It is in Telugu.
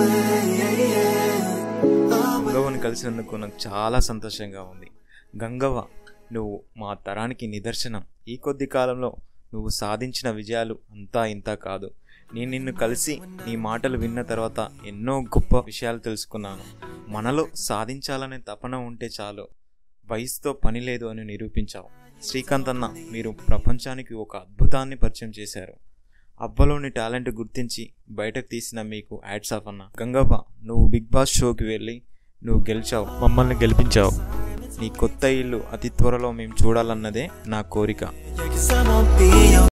గంగవ్వని కలిసినందుకు నాకు చాలా సంతోషంగా ఉంది గంగవ్వ నువ్వు మా తరానికి నిదర్శనం ఈ కొద్ది కాలంలో నువ్వు సాధించిన విజయాలు అంతా ఇంతా కాదు నేను నిన్ను కలిసి నీ మాటలు విన్న తర్వాత ఎన్నో గొప్ప విషయాలు తెలుసుకున్నాను మనలో సాధించాలనే తపన ఉంటే చాలు వయసుతో పని లేదు అని నిరూపించావు శ్రీకాంత్ అన్న మీరు ప్రపంచానికి ఒక అద్భుతాన్ని పరిచయం చేశారు అవ్వలోని టాలెంట్ గుర్తించి బయటకు తీసిన మీకు యాడ్స్ ఆఫ్ అన్న గంగవ్వ నువ్వు బిగ్ బాస్ షోకి వెళ్ళి నువ్వు గెలిచావు మమ్మల్ని గెలిపించావు నీ కొత్త ఇల్లు అతి త్వరలో మేము చూడాలన్నదే నా కోరిక Cause I won't be your